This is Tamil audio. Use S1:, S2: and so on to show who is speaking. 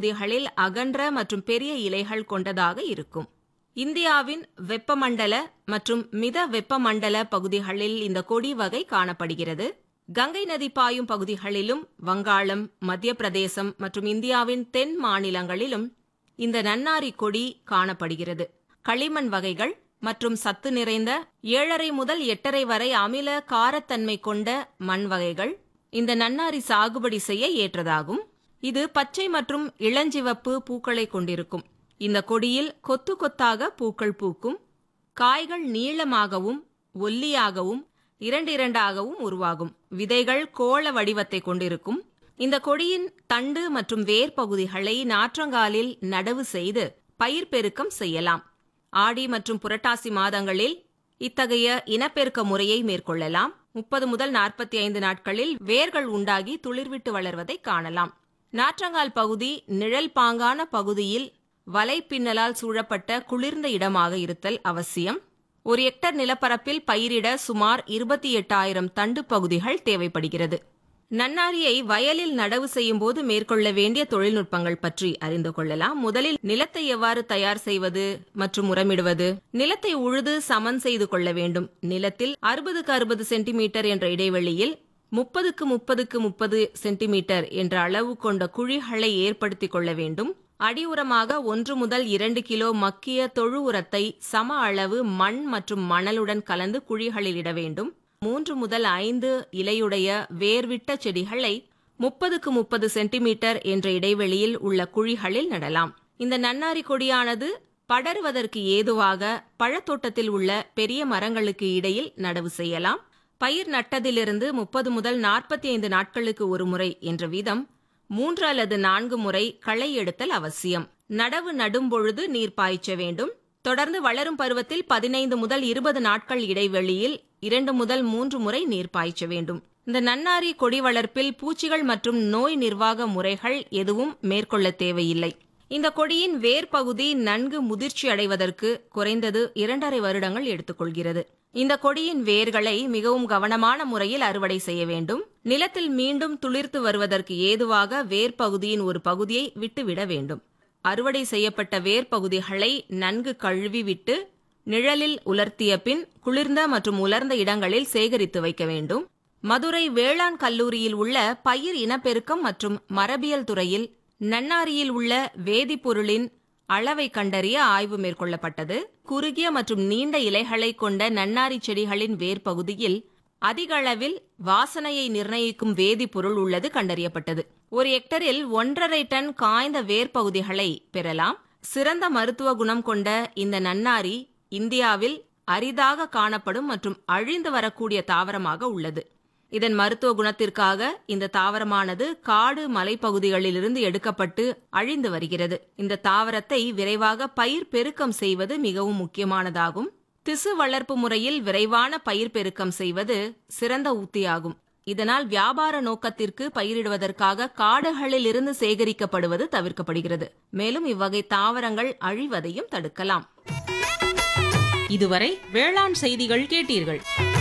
S1: பகுதிகளில் அகன்ற மற்றும் பெரிய இலைகள் கொண்டதாக இருக்கும் இந்தியாவின் வெப்பமண்டல மற்றும் மித வெப்பமண்டல பகுதிகளில் இந்த கொடி வகை காணப்படுகிறது கங்கை நதி பாயும் பகுதிகளிலும் வங்காளம் மத்திய பிரதேசம் மற்றும் இந்தியாவின் தென் மாநிலங்களிலும் இந்த நன்னாரி கொடி காணப்படுகிறது களிமண் வகைகள் மற்றும் சத்து நிறைந்த ஏழரை முதல் எட்டரை வரை அமில காரத்தன்மை கொண்ட மண் வகைகள் இந்த நன்னாரி சாகுபடி செய்ய ஏற்றதாகும் இது பச்சை மற்றும் இளஞ்சிவப்பு பூக்களை கொண்டிருக்கும் இந்த கொடியில் கொத்து கொத்தாக பூக்கள் பூக்கும் காய்கள் நீளமாகவும் ஒல்லியாகவும் இரண்டு இரண்டாகவும் உருவாகும் விதைகள் கோள வடிவத்தை கொண்டிருக்கும் இந்த கொடியின் தண்டு மற்றும் வேர் பகுதிகளை நாற்றங்காலில் நடவு செய்து பயிர் பெருக்கம் செய்யலாம் ஆடி மற்றும் புரட்டாசி மாதங்களில் இத்தகைய இனப்பெருக்க முறையை மேற்கொள்ளலாம் முப்பது முதல் நாற்பத்தி ஐந்து நாட்களில் வேர்கள் உண்டாகி துளிர்விட்டு வளர்வதை காணலாம் நாற்றங்கால் பகுதி நிழல் பாங்கான பகுதியில் வலை பின்னலால் சூழப்பட்ட குளிர்ந்த இடமாக இருத்தல் அவசியம் ஒரு ஹெக்டர் நிலப்பரப்பில் பயிரிட சுமார் இருபத்தி எட்டாயிரம் தண்டு பகுதிகள் தேவைப்படுகிறது நன்னாரியை வயலில் நடவு செய்யும் போது மேற்கொள்ள வேண்டிய தொழில்நுட்பங்கள் பற்றி அறிந்து கொள்ளலாம் முதலில் நிலத்தை எவ்வாறு தயார் செய்வது மற்றும் உரமிடுவது நிலத்தை உழுது சமன் செய்து கொள்ள வேண்டும் நிலத்தில் அறுபதுக்கு அறுபது சென்டிமீட்டர் என்ற இடைவெளியில் முப்பதுக்கு முப்பதுக்கு முப்பது சென்டிமீட்டர் என்ற அளவு கொண்ட குழிகளை ஏற்படுத்திக் கொள்ள வேண்டும் அடி உரமாக ஒன்று முதல் இரண்டு கிலோ மக்கிய தொழு உரத்தை சம அளவு மண் மற்றும் மணலுடன் கலந்து குழிகளில் இட வேண்டும் மூன்று முதல் ஐந்து இலையுடைய வேர்விட்ட செடிகளை முப்பதுக்கு முப்பது சென்டிமீட்டர் என்ற இடைவெளியில் உள்ள குழிகளில் நடலாம் இந்த நன்னாரி கொடியானது படருவதற்கு ஏதுவாக பழத்தோட்டத்தில் உள்ள பெரிய மரங்களுக்கு இடையில் நடவு செய்யலாம் பயிர் நட்டதிலிருந்து முப்பது முதல் நாற்பத்தி ஐந்து நாட்களுக்கு ஒரு முறை என்ற வீதம் மூன்று அல்லது நான்கு முறை களை எடுத்தல் அவசியம் நடவு நடும் பொழுது நீர் பாய்ச்ச வேண்டும் தொடர்ந்து வளரும் பருவத்தில் பதினைந்து முதல் இருபது நாட்கள் இடைவெளியில் இரண்டு முதல் மூன்று முறை நீர் பாய்ச்ச வேண்டும் இந்த நன்னாரி கொடி வளர்ப்பில் பூச்சிகள் மற்றும் நோய் நிர்வாக முறைகள் எதுவும் மேற்கொள்ள தேவையில்லை இந்த கொடியின் வேர் பகுதி நன்கு முதிர்ச்சி அடைவதற்கு குறைந்தது இரண்டரை வருடங்கள் எடுத்துக்கொள்கிறது இந்த கொடியின் வேர்களை மிகவும் கவனமான முறையில் அறுவடை செய்ய வேண்டும் நிலத்தில் மீண்டும் துளிர்த்து வருவதற்கு ஏதுவாக வேர் பகுதியின் ஒரு பகுதியை விட்டுவிட வேண்டும் அறுவடை செய்யப்பட்ட வேர் பகுதிகளை நன்கு கழுவி விட்டு நிழலில் உலர்த்திய பின் குளிர்ந்த மற்றும் உலர்ந்த இடங்களில் சேகரித்து வைக்க வேண்டும் மதுரை வேளாண் கல்லூரியில் உள்ள பயிர் இனப்பெருக்கம் மற்றும் மரபியல் துறையில் நன்னாரியில் உள்ள வேதிப்பொருளின் அளவை கண்டறிய ஆய்வு மேற்கொள்ளப்பட்டது குறுகிய மற்றும் நீண்ட இலைகளை கொண்ட நன்னாரி செடிகளின் வேர் பகுதியில் அதிக அளவில் வாசனையை நிர்ணயிக்கும் வேதிப்பொருள் உள்ளது கண்டறியப்பட்டது ஒரு ஹெக்டரில் ஒன்றரை டன் காய்ந்த வேர் பகுதிகளை பெறலாம் சிறந்த மருத்துவ குணம் கொண்ட இந்த நன்னாரி இந்தியாவில் அரிதாக காணப்படும் மற்றும் அழிந்து வரக்கூடிய தாவரமாக உள்ளது இதன் மருத்துவ குணத்திற்காக இந்த தாவரமானது காடு மலைப்பகுதிகளிலிருந்து எடுக்கப்பட்டு அழிந்து வருகிறது இந்த தாவரத்தை விரைவாக பயிர் பெருக்கம் செய்வது மிகவும் முக்கியமானதாகும் திசு வளர்ப்பு முறையில் விரைவான பயிர் பெருக்கம் செய்வது சிறந்த உத்தியாகும் இதனால் வியாபார நோக்கத்திற்கு பயிரிடுவதற்காக காடுகளில் இருந்து சேகரிக்கப்படுவது தவிர்க்கப்படுகிறது மேலும் இவ்வகை தாவரங்கள் அழிவதையும் தடுக்கலாம்
S2: இதுவரை வேளாண் செய்திகள் கேட்டீர்கள்